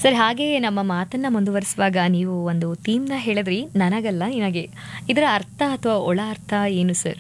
Sir ಹಾಗೆ ನಮ್ಮ ಮಾತನ್ನ ಮುಂದುವರಿಸುವಾಗ ನೀವು ಒಂದು ಥೀಮ್ನ ಹೇಳಿದ್ರಿ ನನಗಲ್ಲ ನಿನಗೆ ಇದರ ಅರ್ಥ ಅಥವಾ ಒಳ ಅರ್ಥ ಏನು sir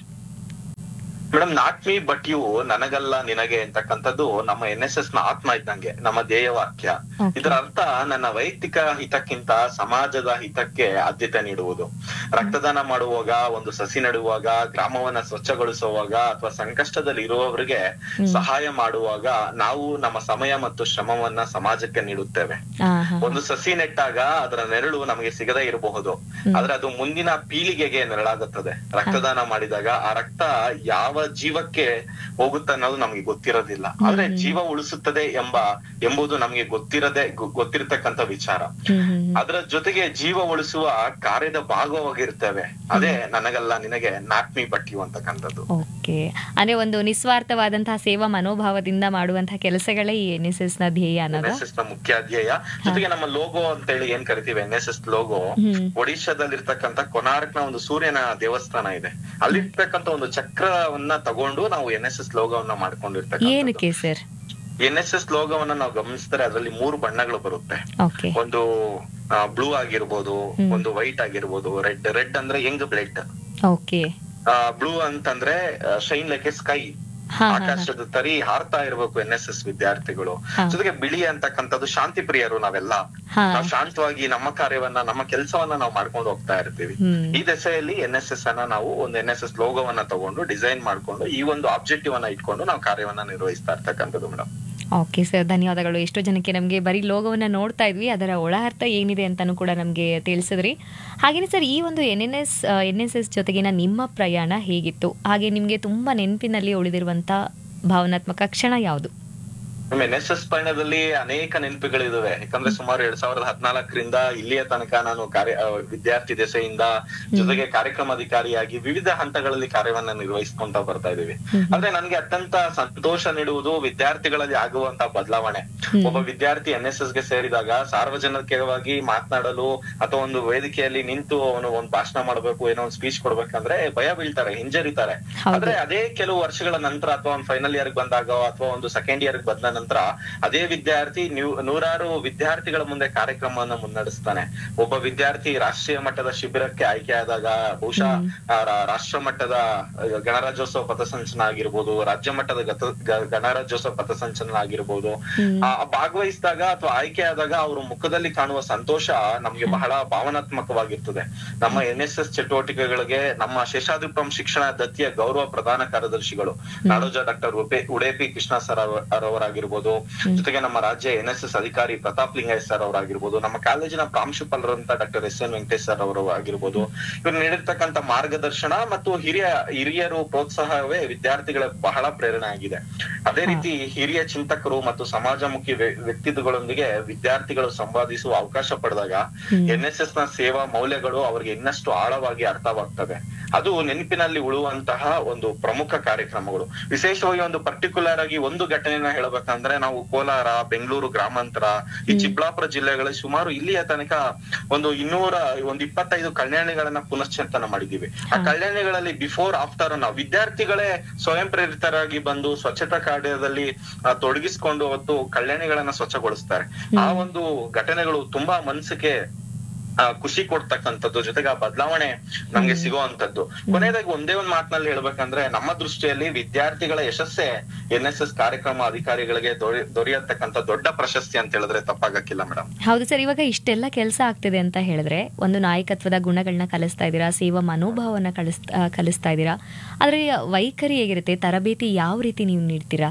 madam not me but you ನನಗಲ್ಲ ನಿನಗೆ ಅಂತಕ್ಕಂಥದ್ದು ನಮ್ಮ ಎನ್ ಎಸ್ ಎಸ್ ನ ಆತ್ಮ ಇದ್ದಂಗೆ ನಮ್ಮ ಧ್ಯೇಯ ವಾಕ್ಯ Okay. ಇದರ ಅರ್ಥ ನನ್ನ ವೈಯಕ್ತಿಕ ಹಿತಕ್ಕಿಂತ ಸಮಾಜದ ಹಿತಕ್ಕೆ ಆದ್ಯತೆ ನೀಡುವುದು ರಕ್ತದಾನ ಮಾಡುವಾಗ ಒಂದು ಸಸಿ ನೆಡುವಾಗ ಗ್ರಾಮವನ್ನ ಸ್ವಚ್ಛಗೊಳಿಸುವಾಗ ಅಥವಾ ಸಂಕಷ್ಟದಲ್ಲಿ ಇರುವವರಿಗೆ ಸಹಾಯ ಮಾಡುವಾಗ ನಾವು ನಮ್ಮ ಸಮಯ ಮತ್ತು ಶ್ರಮವನ್ನ ಸಮಾಜಕ್ಕೆ ನೀಡುತ್ತೇವೆ ಆ, ಹಾ. ಒಂದು ಸಸಿ ನೆಟ್ಟಾಗ ಅದರ ನೆರಳು ನಮಗೆ ಸಿಗದೇ ಇರಬಹುದು ಆದ್ರೆ ಅದು ಮುಂದಿನ ಪೀಳಿಗೆಗೆ ನೆರಳಾಗುತ್ತದೆ ರಕ್ತದಾನ ಮಾಡಿದಾಗ ಆ ರಕ್ತ ಯಾವ ಜೀವಕ್ಕೆ ಹೋಗುತ್ತೆ ಅನ್ನೋದು ನಮಗೆ ಗೊತ್ತಿರೋದಿಲ್ಲ ಆದ್ರೆ ಜೀವ ಉಳಿಸುತ್ತದೆ ಎಂಬ ಎಂಬುದು ನಮಗೆ ಗೊತ್ತಿರದೆ ಗೊ- ಗೊತ್ತಿರತಕ್ಕಂತ ವಿಚಾರ ಹ್ಮ್, ಹ್ಮ್, ಹ್ಮ್. ಅದರ ಜೊತೆಗೆ ಜೀವ ಉಳಿಸುವ ಕಾರ್ಯದ ಭಾಗವಾಗಿರ್ತೇವೆ ಅದೇ ನನಗಲ್ಲ ನಿನಗೆ ನಾಟ್ಮಿ ಬಟ್ಟಿ ಅಂತಕ್ಕಂಥದ್ದು ಓಕೆ ಅಂದ್ರೆ ಒಂದು ನಿಸ್ವಾರ್ಥವಾದಂತಹ ಸೇವಾ ಮನೋಭಾವದಿಂದ ಮಾಡುವಂತಹ ಕೆಲಸಗಳೇ ಈ ಎನ್ ಎಸ್ ಎಸ್ ನ ಧ್ಯೇಯ ಎನ್ ಅನ್ನೋದು ಎಸ್ ಎಸ್ ನ ಮುಖ್ಯ ಅಧ್ಯಯ ಜೊತೆಗೆ ನಮ್ಮ ಲೋಗೋ ಅಂತ ಹೇಳಿ ಏನ್ ಕರಿತೀವಿ N S S logo hmm ಒಡಿಶಾದಲ್ಲಿರ್ತಕ್ಕಂಥ ಕೊನಾರ್ಕ್ ನ ಒಂದು ಸೂರ್ಯನ ದೇವಸ್ಥಾನ ಇದೆ ಅಲ್ಲಿರ್ತಕ್ಕಂಥ ಒಂದು ಚಕ್ರವನ್ನ ತಗೊಂಡು ನಾವು ಎನ್ ಎಸ್ ಎಸ್ ಲೋಗವನ್ನ ಮಾಡ್ಕೊಂಡಿರ್ತಕ್ಕಂಥ ಏನಕ್ಕೆ ಸರ್ ಎನ್ ಎಸ್ ಎಸ್ ಲೋಗವನ್ನ ನಾವು ಗಮನಿಸಿದ್ರೆ ಅದರಲ್ಲಿ ಮೂರು ಬಣ್ಣಗಳು ಬರುತ್ತೆ ಓಕೆ ಒಂದು ಬ್ಲೂ ಆಗಿರ್ಬೋದು ಒಂದು ವೈಟ್ ಆಗಿರ್ಬೋದು ರೆಡ್ ರೆಡ್ ಅಂದ್ರೆ ಯಂಗ್ ಬ್ಲಡ್ ಓಕೆ ಬ್ಲೂ ಅಂತಂದ್ರೆ ಶೈನ್ ಲೈಕ್ ಎ ಸ್ಕೈ ಹಾ ಹಾ ಆಕಾಶದ ತರಿ ಹಾರ್ತಾ ಇರ್ಬೇಕು ಎನ್ ಎಸ್ ಎಸ್ ವಿದ್ಯಾರ್ಥಿಗಳು ಹಾ. ಜೊತೆಗೆ ಬಿಳಿ ಅಂತಕ್ಕಂಥದ್ದು ಶಾಂತಿ ಪ್ರಿಯರು ನಾವೆಲ್ಲ ಹಾ ನಾವು ಶಾಂತವಾಗಿ ನಮ್ಮ ಕಾರ್ಯವನ್ನ ನಮ್ಮ ಕೆಲಸವನ್ನ ನಾವು ಮಾಡ್ಕೊಂಡು ಹೋಗ್ತಾ ಇರ್ತೀವಿ ಹ್ಮ್ ಈ ದೆಸೆಯಲ್ಲಿ ಎನ್ ಎಸ್ ಎಸ್ ಅನ್ನ ನಾವು ಒಂದು ಎನ್ ಎಸ್ ಎಸ್ ಲೋಗೋವನ್ನ ತಗೊಂಡು ಡಿಸೈನ್ ಮಾಡ್ಕೊಂಡು ಈ ಒಂದು ಆಬ್ಜೆಕ್ಟಿವ್ ಅನ್ನ ಇಟ್ಕೊಂಡು ನಾವು ಕಾರ್ಯವನ್ನ ನಿರ್ವಹಿಸ್ತಾ ಇರ್ತಕ್ಕಂಥದ್ದು ಮೇಡಮ್ ಓಕೆ ಸರ್ ಧನ್ಯವಾದಗಳು ಎಷ್ಟೋ ಜನಕ್ಕೆ ನಮಗೆ ಬರೀ ಲೋಗೋವನ್ನ ನೋಡ್ತಾ ಇದ್ವಿ ಅದರ ಒಳ ಅರ್ಥ ಏನಿದೆ ಅಂತಾನು ಕೂಡ ನಮಗೆ ತಿಳಿಸಿದ್ರಿ ಹಾಗೇನೆ ಸರ್ ಈ ಒಂದು N N S N S S ಜೊತೆಗಿನ ನಿಮ್ಮ ಪ್ರಯಾಣ ಹೇಗಿತ್ತು ಹಾಗೆ ನಿಮಗೆ ತುಂಬ ನೆನಪಿನಲ್ಲಿ ಉಳಿದಿರುವಂಥ ಭಾವನಾತ್ಮಕ ಕ್ಷಣ ಯಾವುದು ಎನ್ ಎಸ್ ಎಸ್ ಪಯಣದಲ್ಲಿ ಅನೇಕ ನೆನಪುಗಳಿದಾವೆ ಯಾಕಂದ್ರೆ ಸುಮಾರು ಎರಡ್ ಸಾವಿರದ ಹದಿನಾಲ್ಕರಿಂದ ಇಲ್ಲಿಯ ತನಕ ನಾನು ಕಾರ್ಯ ಆ, ವಿದ್ಯಾರ್ಥಿ ದೆಸೆಯಿಂದ ಜೊತೆಗೆ ಕಾರ್ಯಕ್ರಮಾಧಿಕಾರಿಯಾಗಿ ವಿವಿಧ ಹಂತಗಳಲ್ಲಿ ಕಾರ್ಯವನ್ನ ನಿರ್ವಹಿಸ್ಕೊಂತ ಬರ್ತಾ ಇದೀವಿ ಆದ್ರೆ ನನ್ಗೆ ಅತ್ಯಂತ ಸಂತೋಷ ನೀಡುವುದು ವಿದ್ಯಾರ್ಥಿಗಳಲ್ಲಿ ಆಗುವಂತ ಬದಲಾವಣೆ ಒಬ್ಬ ವಿದ್ಯಾರ್ಥಿ ಎನ್ ಎಸ್ ಎಸ್ ಗೆ ಸೇರಿದಾಗ ಸಾರ್ವಜನಿಕವಾಗಿ ಮಾತನಾಡಲು ಅಥವಾ ಒಂದು ವೇದಿಕೆಯಲ್ಲಿ ನಿಂತು ಅವನು ಒಂದು ಭಾಷಣ ಮಾಡ್ಬೇಕು ಏನೋ ಒಂದು ಸ್ಪೀಚ್ ಕೊಡ್ಬೇಕಂದ್ರೆ ಭಯ ಬೀಳ್ತಾರೆ ಹಿಂಜರಿತಾರೆ ಹೌದು. ಆದ್ರೆ ಅದೇ ಕೆಲವು ವರ್ಷಗಳ ನಂತರ ಅಥವಾ ಒಂದು ಫೈನಲ್ ಇಯರ್ ಬಂದಾಗ ಅಥವಾ ಒಂದು ಸೆಕೆಂಡ್ ಇಯರ್ ಬಂದ ನಂತರ ಅದೇ ವಿದ್ಯಾರ್ಥಿ ನ್ಯೂ- ನೂರಾರು ವಿದ್ಯಾರ್ಥಿಗಳ ಮುಂದೆ ಕಾರ್ಯಕ್ರಮವನ್ನ ಮುನ್ನಡೆಸ್ತಾನೆ ಒಬ್ಬ ವಿದ್ಯಾರ್ಥಿ ರಾಷ್ಟ್ರೀಯ ಮಟ್ಟದ ಶಿಬಿರಕ್ಕೆ ಆಯ್ಕೆ ಆದಾಗ ಬಹುಶಃ ಆ, ರಾ- ರಾಷ್ಟ್ರ ಮಟ್ಟದ ಆ, ಗಣರಾಜ್ಯೋತ್ಸವ ಪಥಸಂಚಲನ ಆಗಿರ್ಬೋದು ರಾಜ್ಯ ಮಟ್ಟದ ಗತ- ಗ- ಗಣರಾಜ್ಯೋತ್ಸವ ಪಥಸಂಚಲನ ಆಗಿರ್ಬೋದು ಆ ಆ ಭಾಗವಹಿಸಿದಾಗ ಅಥವಾ ಆಯ್ಕೆ ಆದಾಗ ಅವ್ರ ಮುಖದಲ್ಲಿ ಕಾಣುವ ಸಂತೋಷ ನಮ್ಗೆ ಬಹಳ ಭಾವನಾತ್ಮಕವಾಗಿರ್ತದೆ ನಮ್ಮ ಎನ್ ಎಸ್ ಎಸ್ ಚಟುವಟಿಕೆಗಳಿಗೆ ನಮ್ಮ ಶೇಷಾದ್ರಿಪಂ ಶಿಕ್ಷಣ ದತ್ತಿಯ ಗೌರವ ಪ್ರಧಾನ ಕಾರ್ಯದರ್ಶಿಗಳು ನಾಡೋಜ ಡಾಕ್ಟರ್ ಉಡೇಪಿ ಕೃಷ್ಣ ಸರ್ ಅವರ- ಅವರಾಗಿರ್ಬೋದು ಜೊತೆಗೆ ನಮ್ಮ ರಾಜ್ಯ ಎನ್ ಎಸ್ ಎಸ್ ಅಧಿಕಾರಿ ಪ್ರತಾಪ್ ಲಿಂಗಯ್ಯ ಸರ್ ಅವರಾಗಿರ್ಬೋದು ನಮ್ಮ ಕಾಲೇಜಿನ ಪ್ರಾಂಶುಪಾಲರಂತ doctor S N Venkatesh sir ಅವರು ಆಗಿರ್ಬೋದು ಇವ್ರು ನೀಡಿರ್ತಕ್ಕಂಥ ಮಾರ್ಗದರ್ಶನ ಮತ್ತು ಹಿರಿಯ ಹಿರಿಯರು ಪ್ರೋತ್ಸಾಹವೇ ವಿದ್ಯಾರ್ಥಿಗಳ ಬಹಳ ಪ್ರೇರಣೆ ಆಗಿದೆ ಅದೇ ರೀತಿ ಹಿರಿಯ ಚಿಂತಕರು ಮತ್ತು ಸಮಾಜಮುಖಿ ವ್ಯ- ವ್ಯಕ್ತಿತ್ವಗಳೊಂದಿಗೆ ವಿದ್ಯಾರ್ಥಿಗಳು ಸಂವಾದಿಸುವ ಅವಕಾಶ ಪಡೆದಾಗ ಎನ್ ಎಸ್ ಎಸ್ ನ ಸೇವಾ ಮೌಲ್ಯಗಳು ಅವರಿಗೆ ಇನ್ನಷ್ಟು ಆಳವಾಗಿ ಅರ್ಥವಾಗ್ತವೆ ಅದು ನೆನಪಿನಲ್ಲಿ ಉಳುವಂತಹ ಒಂದು ಪ್ರಮುಖ ಕಾರ್ಯಕ್ರಮಗಳು ವಿಶೇಷವಾಗಿ ಒಂದು ಪರ್ಟಿಕ್ಯುಲರ್ ಆಗಿ ಒಂದು ಘಟನೆನ ಹೇಳ್ಬೇಕಂದ್ರೆ ನಾವು ಕೋಲಾರ ಬೆಂಗಳೂರು ಗ್ರಾಮಾಂತರ ಈ ಚಿಕ್ಕಬಳ್ಳಾಪುರ ಜಿಲ್ಲೆಗಳಲ್ಲಿ ಸುಮಾರು ಇಲ್ಲಿಯ ತನಕ ಒಂದು ಇನ್ನೂರ ಒಂದು ಇಪ್ಪತ್ತೈದು ಕಲ್ಯಾಣಿಗಳನ್ನ ಪುನಶ್ಚೇತನ ಮಾಡಿದೀವಿ ಆ ಕಲ್ಯಾಣಿಗಳಲ್ಲಿ ಬಿಫೋರ್ ಆಫ್ಟರ್ ನಾವು ವಿದ್ಯಾರ್ಥಿಗಳೇ ಸ್ವಯಂ ಪ್ರೇರಿತರಾಗಿ ಬಂದು ಸ್ವಚ್ಛತಾ ಕಾರ್ಯದಲ್ಲಿ ಆ, ತೊಡಗಿಸ್ಕೊಂಡು ಅವತ್ತು ಕಲ್ಯಾಣಿಗಳನ್ನ ಸ್ವಚ್ಛಗೊಳಿಸ್ತಾರೆ ಆ ಒಂದು ಘಟನೆಗಳು ತುಂಬಾ ಮನಸ್ಸಿಗೆ ಆ, ಖುಷಿ ಕೊಡ್ತಕ್ಕಂಥದ್ದು ಜೊತೆಗೆ ಆ ಬದಲಾವಣೆ ನಮ್ಗೆ ಸಿಗುವಂತದ್ದು ಕೊನೆಯದಾಗಿ ಒಂದೇ ಒಂದ್ ಮಾತಿನಲ್ಲಿ ಹೇಳ್ಬೇಕಂದ್ರೆ ನಮ್ಮ ದೃಷ್ಟಿಯಲ್ಲಿ ವಿದ್ಯಾರ್ಥಿಗಳ ಯಶಸ್ಸೇ ಎನ್ ಎಸ್ ಎಸ್ ಕಾರ್ಯಕ್ರಮ ಅಧಿಕಾರಿಗಳಿಗೆ ದೊರೆ- ದೊರೆಯತಕ್ಕಂಥ ದೊಡ್ಡ ಪ್ರಶಸ್ತಿ ಅಂತ ಹೇಳಿದ್ರೆ ತಪ್ಪಾಗಕ್ಕಿಲ್ಲ ಮೇಡಮ್ ಹೌದು ಸರ್ ಇವಾಗ ಇಷ್ಟೆಲ್ಲ ಕೆಲಸ ಆಗ್ತಿದೆ ಅಂತ ಹೇಳಿದ್ರೆ ಒಂದು ನಾಯಕತ್ವದ ಗುಣಗಳನ್ನ ಕಲಿಸ್ತಾ ಇದ್ದೀರಾ ಸೇವಾ ಮನೋಭಾವನ ಕಲಿಸ್ ಆ, ಕಲಿಸ್ತಾ ಇದ್ದೀರಾ ಆದರೆ ವೈಖರಿ ಹೇಗಿರುತ್ತೆ ತರಬೇತಿ ಯಾವ ರೀತಿ ನೀವು ನೀಡ್ತೀರಾ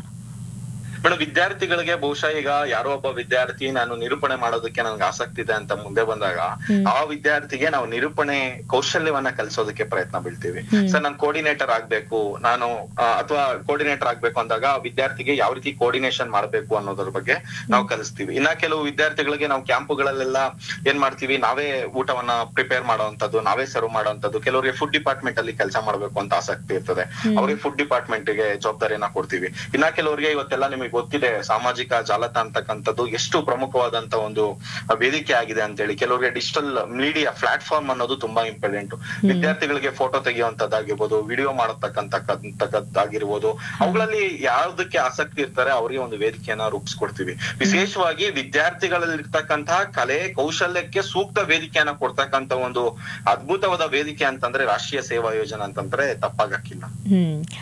ಮೇಡಮ್ ವಿದ್ಯಾರ್ಥಿಗಳಿಗೆ ಬಹುಶಃ ಈಗ ಯಾರೋ ಒಬ್ಬ ವಿದ್ಯಾರ್ಥಿ ನಾನು ನಿರೂಪಣೆ ಮಾಡೋದಕ್ಕೆ ನನ್ಗೆ ಆಸಕ್ತಿ ಇದೆ ಅಂತ ಮುಂದೆ ಬಂದಾಗ ಆ ವಿದ್ಯಾರ್ಥಿಗೆ ನಾವು ನಿರೂಪಣೆ ಕೌಶಲ್ಯವನ್ನ ಕಲಿಸೋದಕ್ಕೆ ಪ್ರಯತ್ನ ಬೀಳ್ತೀವಿ ಸರ್ ನಾನು ಕೋರ್ಡಿನೇಟರ್ ಆಗ್ಬೇಕು ನಾನು ಆ, ಅಥವಾ ಕೋರ್ಡಿನೇಟರ್ ಆಗ್ಬೇಕು ಅಂದಾಗ ಆ ವಿದ್ಯಾರ್ಥಿಗೆ ಯಾವ ರೀತಿ ಕೋರ್ಡಿನೇಷನ್ ಮಾಡ್ಬೇಕು ಅನ್ನೋದ್ರ ಬಗ್ಗೆ ನಾವು ಕಲಿಸ್ತೀವಿ ಇನ್ನ ಕೆಲವು ವಿದ್ಯಾರ್ಥಿಗಳಿಗೆ ನಾವು ಕ್ಯಾಂಪುಗಳಲ್ಲೆಲ್ಲ ಏನ್ ಮಾಡ್ತೀವಿ ನಾವೇ ಊಟವನ್ನ ಪ್ರಿಪೇರ್ ಮಾಡುವಂತದ್ದು ನಾವೇ ಸರ್ವ್ ಮಾಡುವಂತದ್ದು ಕೆಲವರಿಗೆ ಫುಡ್ ಡಿಪಾರ್ಟ್ಮೆಂಟ್ ಅಲ್ಲಿ ಕೆಲಸ ಮಾಡ್ಬೇಕು ಅಂತ ಆಸಕ್ತಿ ಇರ್ತದೆ ಅವ್ರಿಗೆ ಫುಡ್ ಡಿಪಾರ್ಟ್ಮೆಂಟ್ ಗೆ ಜವಾಬ್ದಾರಿಯನ್ನ ಕೊಡ್ತೀವಿ ಇನ್ನ ಕೆಲವರಿಗೆ ಇವತ್ತೆಲ್ಲ ನಿಮಗೆ ಗೊತ್ತಿದೆ ಸಾಮಾಜಿಕ ಜಾಲತಾಣ ಅಂತಕ್ಕಂಥದ್ದು ಎಷ್ಟು ಪ್ರಮುಖವಾದಂತ ಒಂದು ವೇದಿಕೆ ಆಗಿದೆ ಅಂತೇಳಿ ಕೆಲವರಿಗೆ ಡಿಜಿಟಲ್ ಮೀಡಿಯಾ ಪ್ಲಾಟ್ಫಾರ್ಮ್ ಅನ್ನೋದು ತುಂಬಾ ಇಂಪಾರ್ಟೆಂಟ್ ವಿದ್ಯಾರ್ಥಿಗಳಿಗೆ ಫೋಟೋ ತೆಗೆಯುವಂತದ್ದಾಗಿರ್ಬೋದು ವಿಡಿಯೋ ಮಾಡತಕ್ಕಂತಕ್ಕಾಗಿರ್ಬೋದು ಅವುಗಳಲ್ಲಿ ಯಾವ್ದಕ್ಕೆ ಆಸಕ್ತಿ ಇರ್ತಾರೆ ಅವರಿಗೆ ಒಂದು ವೇದಿಕೆಯನ್ನ ರೂಪಿಸ್ಕೊಡ್ತೀವಿ ವಿಶೇಷವಾಗಿ ವಿದ್ಯಾರ್ಥಿಗಳಲ್ಲಿರ್ತಕ್ಕಂತಹ ಕಲೆ ಕೌಶಲ್ಯಕ್ಕೆ ಸೂಕ್ತ ವೇದಿಕೆಯನ್ನ ಕೊಡ್ತಕ್ಕಂತ ಒಂದು ಅದ್ಭುತವಾದ ವೇದಿಕೆ ಅಂತಂದ್ರೆ ರಾಷ್ಟ್ರೀಯ ಸೇವಾ ಯೋಜನೆ ಅಂತಂದ್ರೆ ತಪ್ಪಾಗಕ್ಕಿಲ್ಲ ಹ್ಮ್